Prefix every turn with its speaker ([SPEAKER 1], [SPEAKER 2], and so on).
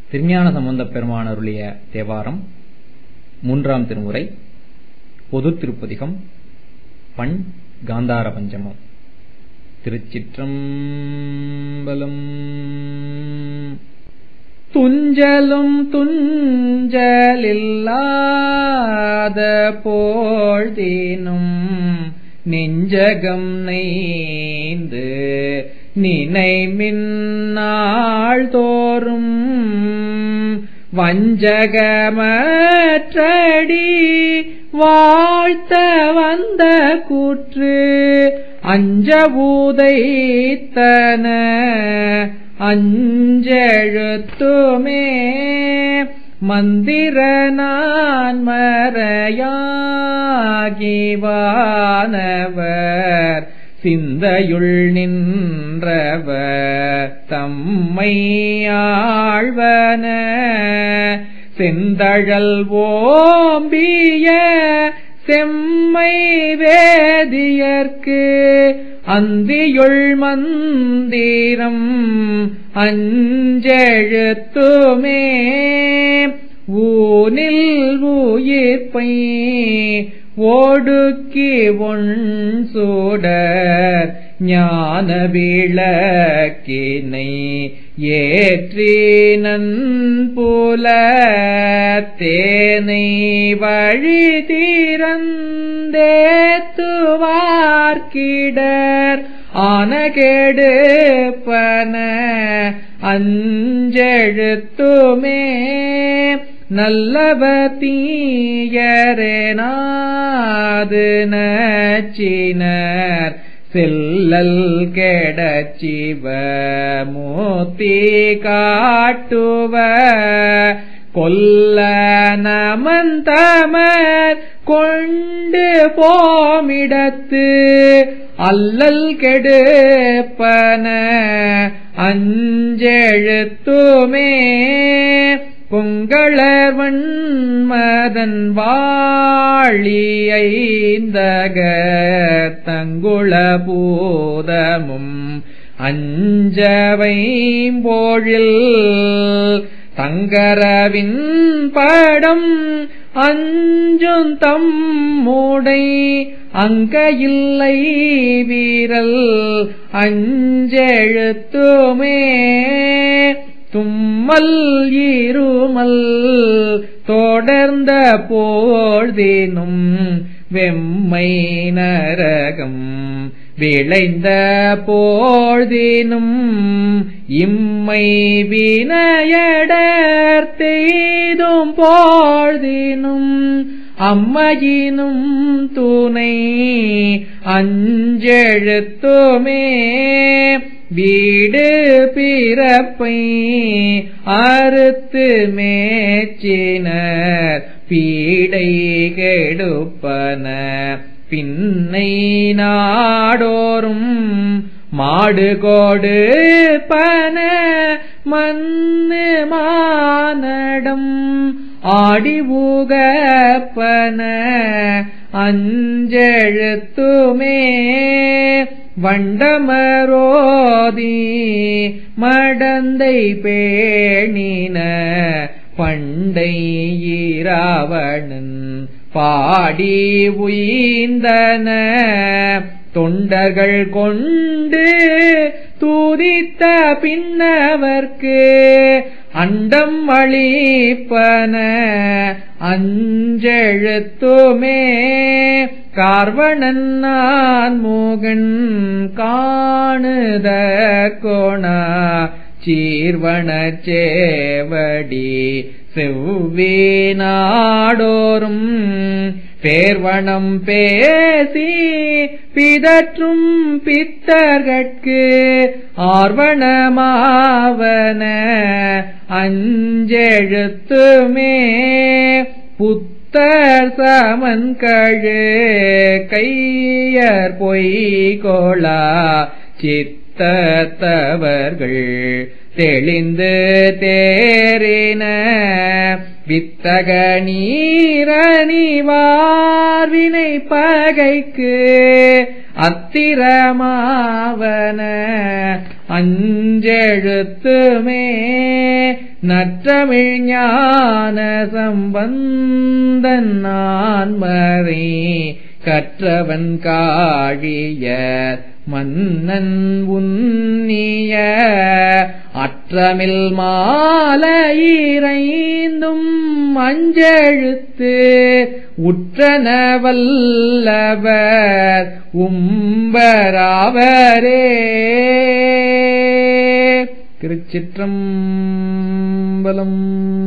[SPEAKER 1] திருஞான சம்பந்தப் பெருமான் அருளிய தேவாரம் மூன்றாம் திருமுறை பொதுத் திருப்பதிகம் பண் காந்தார பஞ்சமம் திருச்சிற்றம்பலம் துஞ்சலும் துஞ்சலில்லாத போழ்தினும் நெஞ்சகம் நெய்ந்து நினைமின்னாள் தோறும் வஞ்சகமற்றடி வாழ்த்த வந்த கூற்று அஞ்ச ஊதைத்தன அஞ்செழுத்துமே மந்திர நான் மறையாகிவானவர் சிந்தையுள் நின்றவர் தம்மை ஆழ்வன செந்தழல் ஓம்பிய செம்மை வேதியர்க்கு அந்தியுள் மந்திரம் அஞ்செழுத்துமே ஊனில் உயிர்ப்பை ஓடுக்கி ஒன் சூடர் ஞான விளக்கினை ஏற்றி நன்புல தேனை வழி தீரந்தேத்துவார்க்கிடர் ஆன கெடுப்பன அஞ்செழுத்துமே நல்லவ தீயரேனாது நச்சினர் செல்லல் கெடச்சிவ மூத்தி காட்டுவ கொல்ல நமந்தமர் கொண்டு போமிடத்து அல்லல் கெடுப்பன அஞ்செழுத்துமே பொங்களர் வன்மதன் வாழியைந்தக தங்குள பூதமும் அஞ்சவைம்போழில் தங்கரவின் படம் அஞ்சும் தம்முடை அங்கையில்லை வீரல் அஞ்செழுத்துமே தும்மல் இருமல் தொடர்ந்த போழ்தினும் வெம்மை நரகம் விளைந்த போழ்தினும் இம்மை வினயடர் தெய்தும் போழ்தினும் அம்மையினும் துணை அஞ்செழுத்துமே வீடு பிறப்பை அறுத்து மேச்சினர் பீடை கெடுப்பன பின்னை நாடோறும் மாடு கோடு பன மண்ணு மானடம் ஆடி ஊகப்பன அஞ்செழுத்துமே வண்டமரோதி மடந்தை பேணின பண்டை ஈராவணன் பாடி உயிந்தன தொண்டர்கள் கொண்டு தூதித்த பின்னவர்க்கு அண்டம் அளிப்பன அஞ்செழுத்துமே கார்வணன் நான் மோகன் காணுத கோணா சீர்வன சேவடி செவ்வே நாடோறும் பேர்வனம் பேசி பிதற்றும் பித்தர்கட்கு ஆர்வணமாவன அஞ்செழுத்துமே புத்தர் சமன் கழு கையர் பொய்கோளா சித்தத்தவர்கள் தெளிந்து தேறின வித்தக நீரணிவார்வினை பகைக்கு அத்திரமாவன அஞ்செழுத்துமே நற்றமிழ் ஞான சம்பந்தன் நான்மறை கற்றவன் காழியர் மன்னன் உன்னிய அற்றமில் மாலையிரைந்தும் அஞ்செழுத்து உற்றன வல்லவர் உம்பராவரே திருச்சிற்றம்பலம்